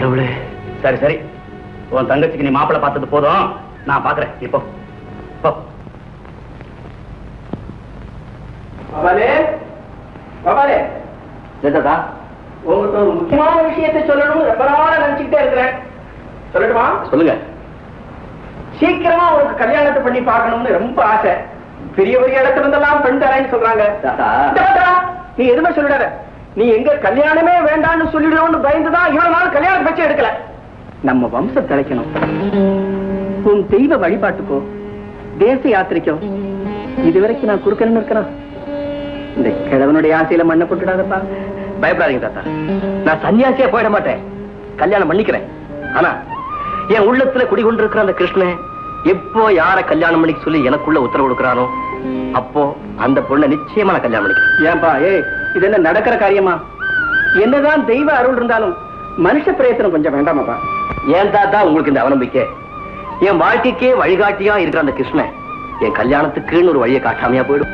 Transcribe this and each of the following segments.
கடவுளே சரி சரி உன் தங்கச்சிக்கு நீ மாப்பிள்ளை பார்த்தது போதும் நான் பாக்குறேன் இப்போ போ பவாலே பவாலே என்னதா உங்ககிட்ட ஒரு முக்கியமான விஷயத்தை சொல்லணும்னு ரொம்ப நாளா நினைச்சுக்கிட்டே இருக்கிறேன் சொல்லட்டுமா சொல்லுங்க சீக்கிரமா உனக்கு கல்யாணத்தை பண்ணி பார்க்கணும்னு ரொம்ப ஆசை பெரிய பெரிய இடத்துல இருந்தெல்லாம் பெண் தரேன்னு சொல்றாங்க தாத்தா. இந்த பாத்தா, நீ எதுவுமே சொல்லிடாத நீ எங்க கல்யாணமே வேண்டாம்னு சொல்லிடுவோம்னு பயந்துதான் இவ்வளவு நாள் கல்யாணம் பேச்சு எடுக்கல நம்ம வம்சம் தலைக்கணும் உன் தெய்வ வழிபாட்டுக்கோ தேச யாத்திரைக்கோ இதுவரைக்கும் நான் குறுக்கணும்னு இருக்கிறேன் இந்த கிழவனுடைய ஆசையில மண்ணை போட்டுடாதப்பா பயப்படாதீங்க தாத்தா நான் சன்னியாசியா போயிட மாட்டேன் கல்யாணம் பண்ணிக்கிறேன் ஆனா என் உள்ளத்துல குடிகொண்டிருக்கிற அந்த கிருஷ்ணன் எப்போ யார கல்யாணம் பண்ணிக்க சொல்லி எனக்குள்ள உத்தரவு கொடுக்கறானோ அப்போ அந்த பொண்ணை நிச்சயமா நான் கல்யாணம் பண்ணிக்கிறேன் ஏன்பா ஏய் இது என்ன நடக்கிற காரியமா என்னதான் தெய்வ அருள் இருந்தாலும் மனுஷ பிரயத்தனம் கொஞ்சம் வேண்டாமாப்பா ஏன் தாத்தா உங்களுக்கு இந்த அவநம்பிக்கை என் வாழ்க்கைக்கே வழிகாட்டியா இருக்கிற அந்த கிருஷ்ணன் என் கல்யாணத்துக்குன்னு ஒரு வழியை காட்டாமையா போயிடும்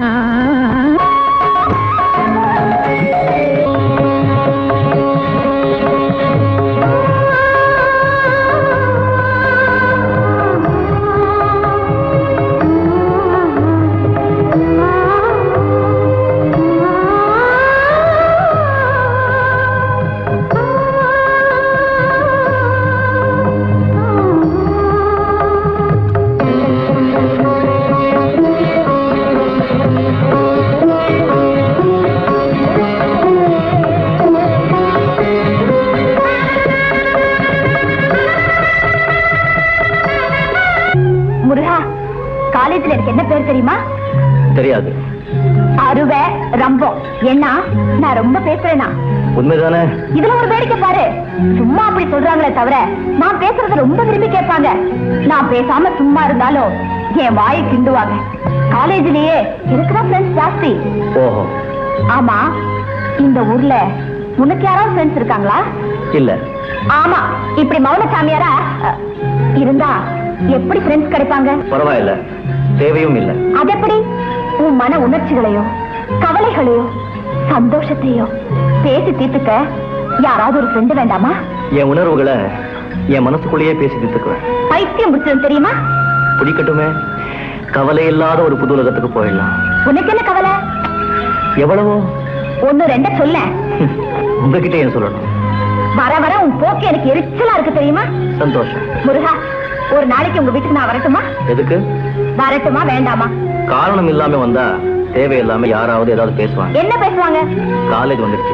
முருகா காலேஜ்ல எனக்கு என்ன பேர் தெரியுமா தெரியாது அருவை ரம்பம் என்ன நான் ரொம்ப பேசுறேனா உண்மைதானே இதுல ஒரு வேடிக்கை பாரு சும்மா அப்படி சொல்றாங்களே தவிர நான் பேசுறத ரொம்ப விரும்பி கேட்பாங்க நான் பேசாம சும்மா இருந்தாலும் என் வாயை கிண்டுவாங்க காலேஜ்லயே எனக்கு தான் ஃப்ரெண்ட்ஸ் ஜாஸ்தி ஓஹோ ஆமா இந்த ஊர்ல உனக்கு யாராவது ஃப்ரெண்ட்ஸ் இருக்காங்களா இல்ல ஆமா இப்படி மௌன சாமியாரா அ, இருந்தா எப்படி ஃப்ரெண்ட்ஸ் கிடைப்பாங்க பரவாயில்ல தேவையும் இல்ல அது எப்படி உன் மன உணர்ச்சிகளையோ கவலைகளையோ சந்தோஷத்தையோ பேசி தீர்த்துக்க யாராவது ஒரு ஃப்ரெண்டு வேண்டாமா என் உணர்வுகளை என் மனசுக்குள்ளேயே பேசி தீர்த்துக்குவேன் பைத்தியம் பிடிச்சது தெரியுமா பிடிக்கட்டுமே கவலை இல்லாத ஒரு புது உலகத்துக்கு போயிடலாம் உனக்கு என்ன கவலை எவ்வளவோ ஒண்ணு ரெண்ட சொல்ல உங்ககிட்ட ஏன் சொல்லணும் வர வர உன் போக்கு எனக்கு எரிச்சலா இருக்கு தெரியுமா சந்தோஷம் முருகா ஒரு நாளைக்கு உங்க வீட்டுக்கு நான் வரட்டுமா எதுக்கு வரட்டுமா வேண்டாமா காரணம் இல்லாம வந்தா தேவையில்லாம யாராவது ஏதாவது பேசுவாங்க என்ன பேசுவாங்க காலேஜ் வந்துடுச்சு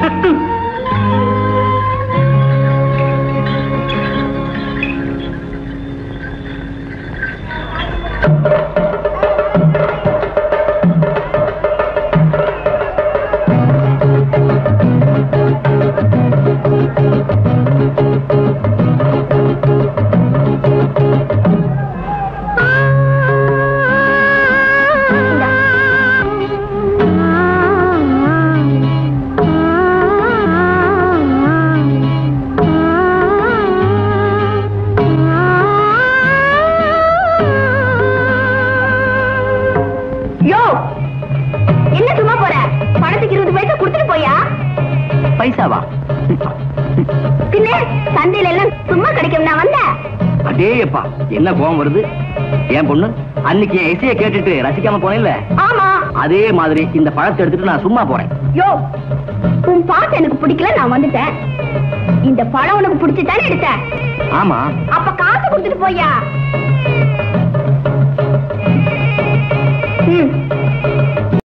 இந்தா. யோ என்ன சும்மா போற பணத்துக்கு இருபது பைசா கொடுத்துட்டு போயா பைசாவா பின்ன சந்தையில எல்லாம் சும்மா கிடைக்கும் நான் வந்தேன் அடேயப்பா என்ன கோவம் வருது என் பொண்ணு அன்னைக்கு என் இசையை கேட்டுட்டு ரசிக்காம போனேன்ல ஆமா அதே மாதிரி இந்த பழத்தை எடுத்துட்டு நான் சும்மா போறேன் யோ உன் பாட்டு எனக்கு பிடிக்கல நான் வந்துட்டேன் இந்த பழம் உனக்கு பிடிச்சுதானே எடுத்தேன் ஆமா அப்ப காசு கொடுத்துட்டு போயா